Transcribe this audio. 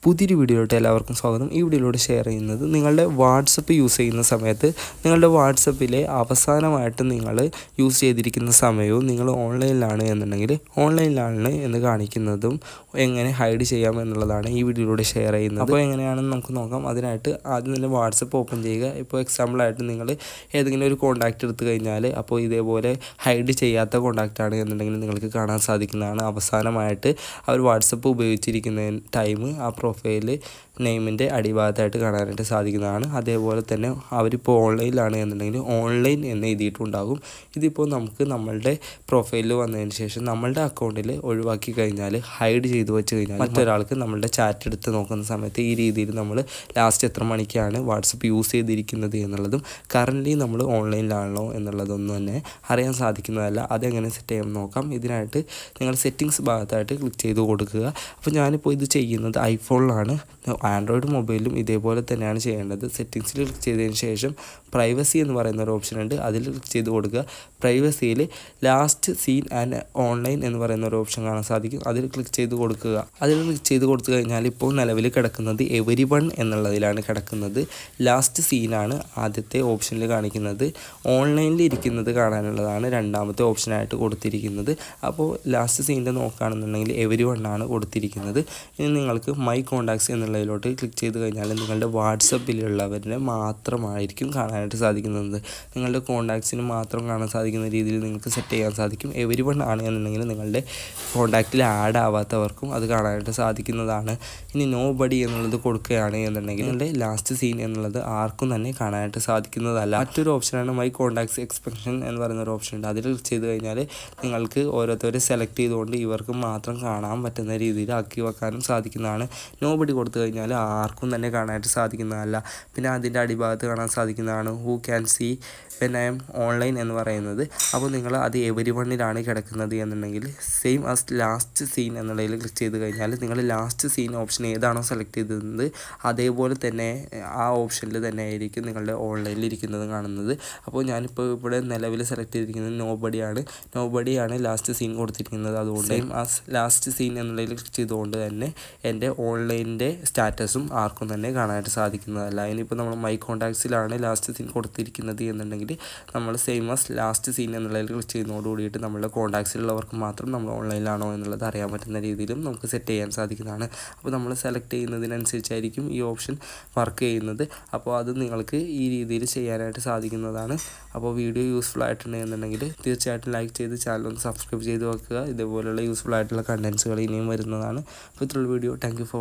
പുതിയൊരു വീഡിയോയിലോട്ട് എല്ലാവർക്കും സ്വാഗതം ഈ വീഡിയോയിലൂടെ ഷെയർ ചെയ്യുന്നത് നിങ്ങളുടെ വാട്സപ്പ് യൂസ് ചെയ്യുന്ന സമയത്ത് നിങ്ങളുടെ വാട്സപ്പിലെ അവസാനമായിട്ട് നിങ്ങൾ യൂസ് ചെയ്തിരിക്കുന്ന സമയവും നിങ്ങൾ ഓൺലൈനിലാണ് എന്നുണ്ടെങ്കിൽ ഓൺലൈനിലാണ് എന്ന് കാണിക്കുന്നതും എങ്ങനെ ഹൈഡ് ചെയ്യാം എന്നുള്ളതാണ് ഈ വീഡിയോയിലൂടെ ഷെയർ ചെയ്യുന്നത് അപ്പോൾ എങ്ങനെയാണെന്ന് നമുക്ക് നോക്കാം അതിനായിട്ട് ആദ്യം തന്നെ വാട്സപ്പ് ഓപ്പൺ ചെയ്യുക ഇപ്പോൾ എക്സാമ്പിളായിട്ട് നിങ്ങൾ ഏതെങ്കിലും ഒരു കോൺടാക്റ്റ് എടുത്തു കഴിഞ്ഞാൽ അപ്പോൾ ഇതേപോലെ ഹൈഡ് ചെയ്യാത്ത കോൺടാക്റ്റ് ആണ് എന്നുണ്ടെങ്കിൽ നിങ്ങൾക്ക് കാണാൻ സാധിക്കുന്നതാണ് അവസാനമായിട്ട് അവർ വാട്സപ്പ് ഉപയോഗിച്ചിരിക്കുന്ന ടൈം ആ പ്രൊഫൈൽ നെയിമിൻ്റെ അടിഭാഗത്തായിട്ട് കാണാനായിട്ട് സാധിക്കുന്നതാണ് അതേപോലെ തന്നെ അവരിപ്പോൾ ഓൺലൈനിലാണ് എന്നുണ്ടെങ്കിൽ ഓൺലൈൻ എന്ന് എഴുതിയിട്ടുണ്ടാകും ഇതിപ്പോൾ നമുക്ക് നമ്മളുടെ പ്രൊഫൈലിൽ വന്നതിന് ശേഷം നമ്മളുടെ അക്കൗണ്ടിൽ ഒഴിവാക്കി കഴിഞ്ഞാൽ ഹൈഡ് ചെയ്ത് വെച്ച് കഴിഞ്ഞാൽ മറ്റൊരാൾക്ക് നമ്മളുടെ ചാറ്റ് എടുത്ത് നോക്കുന്ന സമയത്ത് ഈ രീതിയിൽ നമ്മൾ ലാസ്റ്റ് എത്ര മണിക്കാണ് വാട്സപ്പ് യൂസ് ചെയ്തിരിക്കുന്നത് എന്നുള്ളതും കറൻ്റ്ലി നമ്മൾ ഓൺലൈനിലാണല്ലോ എന്നുള്ളതൊന്നും തന്നെ അറിയാൻ സാധിക്കുന്നതല്ല അതെങ്ങനെ സെറ്റ് ചെയ്യാൻ നോക്കാം ഇതിനായിട്ട് നിങ്ങൾ സെറ്റിങ്സ് ഭാഗത്തായിട്ട് ക്ലിക്ക് ചെയ്ത് കൊടുക്കുക അപ്പോൾ ഞാനിപ്പോൾ ഇത് ചെയ്യുന്നത് ഐഫോണിലാണ് ആൻഡ്രോയിഡ് മൊബൈലിലും ഇതേപോലെ തന്നെയാണ് ചെയ്യേണ്ടത് സെറ്റിങ്സിൽ ക്ലിക്ക് ചെയ്തതിന് ശേഷം പ്രൈവസി എന്ന് പറയുന്ന ഒരു ഓപ്ഷൻ ഉണ്ട് അതിൽ ക്ലിക്ക് ചെയ്ത് കൊടുക്കുക പ്രൈവസിയിൽ ലാസ്റ്റ് സീൻ ആൻഡ് ഓൺലൈൻ എന്ന് പറയുന്ന ഒരു ഓപ്ഷൻ കാണാൻ സാധിക്കും അതിൽ ക്ലിക്ക് ചെയ്ത് കൊടുക്കുക അതിൽ ക്ലിക്ക് ചെയ്ത് കൊടുത്തു കഴിഞ്ഞാൽ ഇപ്പോൾ നിലവിൽ കിടക്കുന്നത് എവരി വൺ എന്നുള്ളതിലാണ് കിടക്കുന്നത് ലാസ്റ്റ് സീനാണ് ആദ്യത്തെ ഓപ്ഷനിൽ കാണിക്കുന്നത് ഓൺലൈനിൽ ഇരിക്കുന്നത് കാണാനുള്ളതാണ് രണ്ടാമത്തെ ഓപ്ഷനായിട്ട് കൊടുത്തിരിക്കുന്നത് അപ്പോൾ ലാസ്റ്റ് സീനിൻ്റെ നോക്കുകയാണെന്നുണ്ടെങ്കിൽ എവരി വൺ ആണ് കൊടുത്തിരിക്കുന്നത് ഇനി നിങ്ങൾക്ക് മൈ കോണ്ടാക്ട്സ് എന്നുള്ളതിലോട്ട് ക്ലിക്ക് ചെയ്ത് കഴിഞ്ഞാൽ നിങ്ങളുടെ വാട്സപ്പിലുള്ളവരെ മാത്രമായിരിക്കും കാണാനായിട്ട് സാധിക്കുന്നത് നിങ്ങളുടെ കോണ്ടാക്ട്സിന് മാത്രം കാണാൻ സാധിക്കുന്ന രീതിയിൽ നിങ്ങൾക്ക് സെറ്റ് ചെയ്യാൻ സാധിക്കും എവരി വൺ ആണ് എന്നുണ്ടെങ്കിൽ നിങ്ങളുടെ കോണ്ടാക്റ്റിൽ ആഡ് ആവാത്തവർക്കും അത് കാണാനായിട്ട് സാധിക്കുന്നതാണ് ഇനി നോ ബഡി എന്നുള്ളത് കൊടുക്കുകയാണ് എന്നുണ്ടെങ്കിൽ നിങ്ങളുടെ ലാസ്റ്റ് സീൻ എന്നുള്ളത് ആർക്കും തന്നെ കാണാനായിട്ട് സാധിക്കുന്നതല്ല മറ്റൊരു ഓപ്ഷനാണ് മൈ കോണ്ടാക്ട്സ് എക്സ്പെക്ഷൻ എന്ന് പറയുന്ന ഒരു ഓപ്ഷൻ ഉണ്ട് അതിൽ ക്ലിക്ക് ചെയ്ത് കഴിഞ്ഞാൽ നിങ്ങൾക്ക് ഓരോരുത്തരെ സെലക്ട് ചെയ്തുകൊണ്ട് ഇവർക്ക് മാത്രം കാണാൻ പറ്റുന്ന രീതിയിൽ ആക്കി വെക്കാനും സാധിക്കുന്നതാണ് നോ ബഡി കൊടുത്തു കഴിഞ്ഞാൽ ആർക്കും തന്നെ കാണാനായിട്ട് സാധിക്കുന്നതല്ല പിന്നെ അതിൻ്റെ അടിഭാഗത്ത് കാണാൻ സാധിക്കുന്നതാണ് who can see when I'm online എന്ന് പറയുന്നത് അപ്പോൾ നിങ്ങൾ അത് എവരി വണ്ണിലാണ് കിടക്കുന്നത് എന്നുണ്ടെങ്കിൽ സെയിം ആസ് ലാസ്റ്റ് സീൻ എന്നുള്ളതിൽ ക്ലിക്ക് ചെയ്ത് കഴിഞ്ഞാൽ നിങ്ങൾ ലാസ്റ്റ് സീൻ ഓപ്ഷൻ ഏതാണോ സെലക്ട് ചെയ്തത് അതേപോലെ തന്നെ ആ ഓപ്ഷനിൽ തന്നെ ആയിരിക്കും നിങ്ങളുടെ ഓൺലൈനിൽ ഇരിക്കുന്നത് കാണുന്നത് അപ്പോൾ ഞാനിപ്പോൾ ഇവിടെ നിലവിൽ സെലക്ട് ചെയ്തിരിക്കുന്നത് നോ ബഡിയാണ് നോ ബഡിയാണ് ലാസ്റ്റ് സീൻ കൊടുത്തിരിക്കുന്നത് അതുകൊണ്ട് സെയിം ആസ് ലാസ്റ്റ് സീൻ എന്നുള്ളതിൽ ക്ലിക്ക് ചെയ്തുകൊണ്ട് തന്നെ എൻ്റെ ഓൺലൈനിൻ്റെ സ്റ്റാറ്റസും ആർക്കും തന്നെ കാണാനായിട്ട് സാധിക്കുന്നതല്ല ഇനിയിപ്പോൾ നമ്മൾ മൈ കോൺടാക്ട്സിലാണ് ലാസ്റ്റ് സീൻ കൊടുത്തിരിക്കുന്നത് എന്നുണ്ടെങ്കിൽ നമ്മൾ സെയിം ആസ് ലാസ്റ്റ് സീൻ എന്നുള്ളതിൽ ക്ലിക്ക് ചെയ്യുന്നതോട് കൂടിയിട്ട് നമ്മളുടെ കോൺടാക്ട്സിലുള്ളവർക്ക് മാത്രം നമ്മൾ ഓൺലൈനിലാണോ എന്നുള്ളത് അറിയാൻ പറ്റുന്ന രീതിയിലും നമുക്ക് സെറ്റ് ചെയ്യാൻ സാധിക്കുന്നതാണ് അപ്പോൾ നമ്മൾ സെലക്ട് ചെയ്യുന്നതിനനുസരിച്ചായിരിക്കും ഈ ഓപ്ഷൻ വർക്ക് ചെയ്യുന്നത് അപ്പോൾ അത് നിങ്ങൾക്ക് ഈ രീതിയിൽ ചെയ്യാനായിട്ട് സാധിക്കുന്നതാണ് അപ്പോൾ വീഡിയോ യൂസ്ഫുൾ ആയിട്ടുണ്ട് എന്നുണ്ടെങ്കിൽ തീർച്ചയായിട്ടും ലൈക്ക് ചെയ്ത് ചാനൽ ഒന്ന് സബ്സ്ക്രൈബ് ചെയ്ത് വെക്കുക ഇതേപോലെയുള്ള യൂസ്ഫുൾ ആയിട്ടുള്ള കണ്ടൻസുകൾ ഇനിയും വരുന്നതാണ് അപ്പോൾ ഇത്രയുള്ള വീഡിയോ താങ്ക് യു ഫോർ